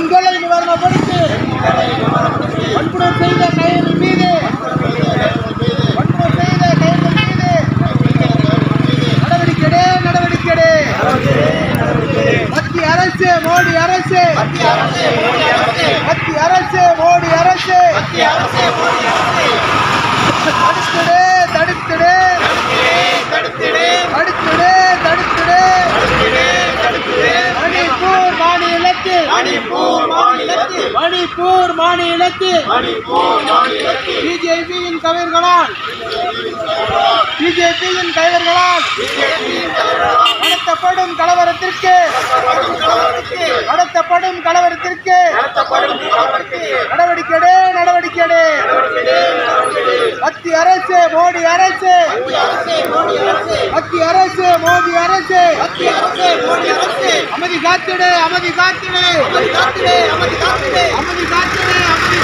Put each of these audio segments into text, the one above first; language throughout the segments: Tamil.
பெண்களை நிவாரணப்படுத்தி வன்முறை செய்த கைகள் மீது வன்முறை செய்த கைகள் மீது நடவடிக்கை நடவடிக்கை மத்திய அரசு மோடி அரசு மத்திய அரசு மோடி அரசு தடுத்துடு தடுத்துடு தடுத்துடு தடுத்துடு மணிப்பூர் மாநிலத்தில் மணிப்பூர் மாநிலத்தில் பிஜேபியின் கவிர்களால் பிஜேபியின் கைவர்களால் நடத்தப்படும் கலவரத்திற்கு நடத்தப்படும் கலவரத்திற்கு நடவடிக்கை எடு, நடவடிக்கை எடு. மத்திய அரசு மோடி அரசு மத்திய அரசு மோடி அரசு அமைதி காத்திடு அமைதி காத்திடு அமைதி காத்திடு அமைதி காத்திடு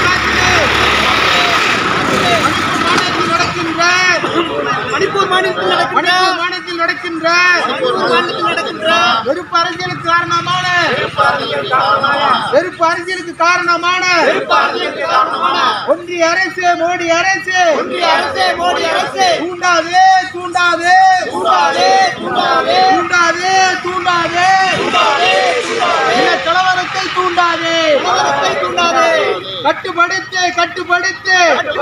மணிப்பூர் மாநிலத்தில் நடக்கின்ற மணிப்பூர் மாநிலத்தில் நடக்கின்ற வெறுப்பு அரசியலுக்கு காரணமான வெறுப்பு அரசியலுக்கு காரணமான ஒன்றிய அரசு மோடி அரசு தூண்டாதே தூண்டாதே தூண்டாதே தூண்டாதே இந்த கலவரத்தை தூண்டாதே கட்டுப்படுத்து கட்டுப்படுத்து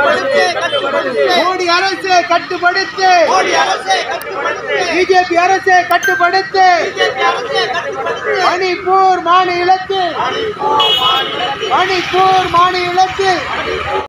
மோடி அரசு கட்டுப்படுத்து பிஜேபி அரசு கட்டுப்படுத்து மணிப்பூர் மாநிலத்தில் மணிப்பூர் மாநிலத்தில்